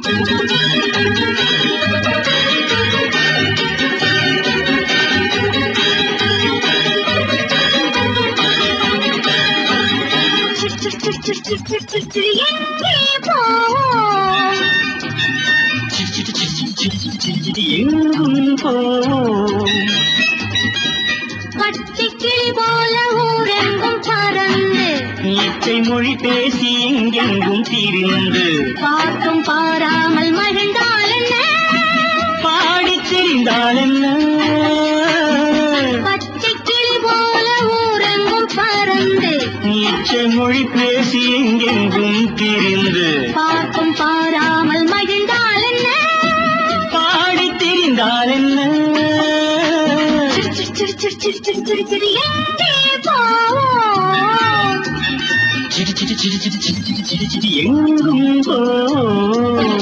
எங்கே போவோம் சிரி சிரி சிரி சிரி சிரி சிரி சிரி சிரி எங்கும் போவோம் பச்சைக்கிளி போல ஊரெங்கும் பறந்து இச்சை மொழி பேசி எங்கெங்கும் திரிந்து பார்க்கும் பாராமல் மகிழ்ந்தால் என்ன பாடித் தெரிந்தால் என்ன பச்சைக்கிளி போல ஊரெங்கும் பறந்து இச்சை மொழி பேசி எங்கெங்கும் திரிந்து பார்க்கும் பாராமல் மகிழ்ந்தால் என்ன பாடித் தெரிந்தால் என்ன சிரி சிரி சிரி சிரி சிரி சிரி சிரி எங்கே போவோம் சிரி சிரி சிரி சிரி சிரி சிரி சிரி சிரி எங்கும் போவோம்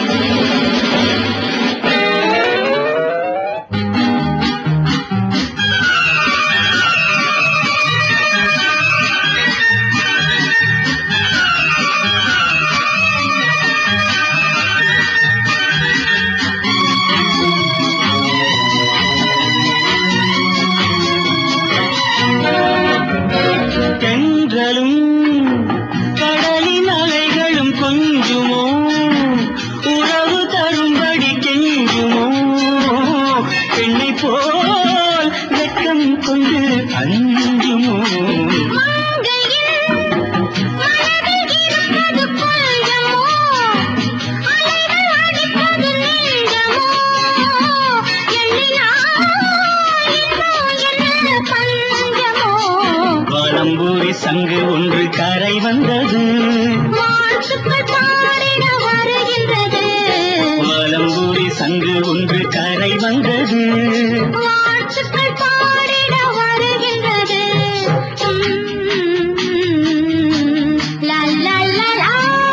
தென்றலும் கடலின் அலைகளும் கொஞ்சுமோ உறவு தரும்படி கெஞ்சுமோ பெண்ணை போல் வெட்கம் கொண்டு அஞ்சுமோ மங்கையின் மனதில் இருப்பது கொஞ்சமோ அலைகள் அடிப்பது நெஞ்சமோ எண்ணினால் இன்னும் என்ன பஞ்சமோ வலம்பூரி சங்கு ஒன்று கரை வந்தது வாழ்த்துக்கள் பாடிட வருகின்றது வலம்பூரி சங்கு ஒன்று கரை வந்தது வாழ்த்துக்கள் பாடிட வருகின்றது உம், லா, லா, லா, லா.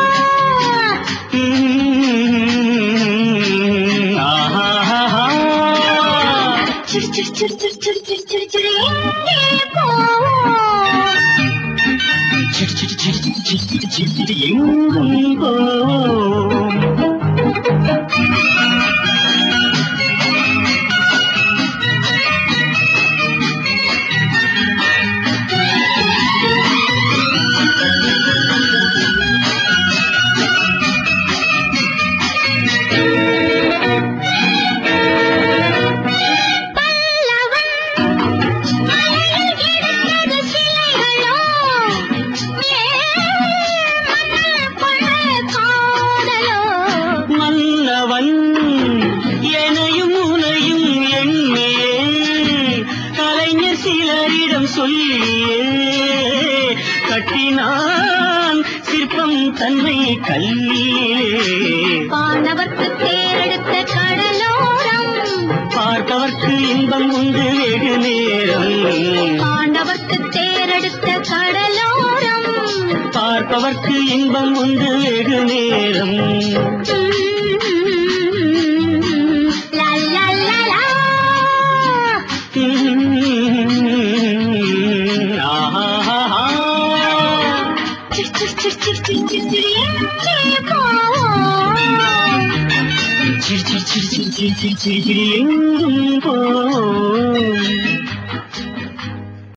உம், ஆஹாஹாஹா. சிரி, சிரி, சிரி, சிரி, சிரி, சிரி, சிரி, சிரி, எங்கே போவோம்? சிரி சிரி சிரி சிரி சிரி சிரி சிரி சிரி எங்கும் போவோம் மலையில் கிடந்தது சிலைகளோ, மேல் மணல் காதலோ. மன்னவன் எனையும் உனையும் எண்ணியே கலைஞர் சிலரிடம் சொல்லியே கட்டினான் சிற்பம் தன்னை கல்லியே வானவர்க்கு தேரெடுத்த கடலோரம் பார்த்தவர்க்கு இன்பம் உண்டு வெகு நேரம் பாண்டவர்க்கு தேரெடுத்த கடலோரம் பார்ப்பவர்க்கு இன்பம் உண்டு வெகு நேரம் லா, லா, லா, லா. ஆஹாஹாஹா. சிரி, சிரி, சிரி, சிரி, சிரி, சிரி, சிரி, எங்கே போவோம்? சிரி சிரி சிரி சிரி சிரி சிரி சிரி சிரி எங்கும் போவோம்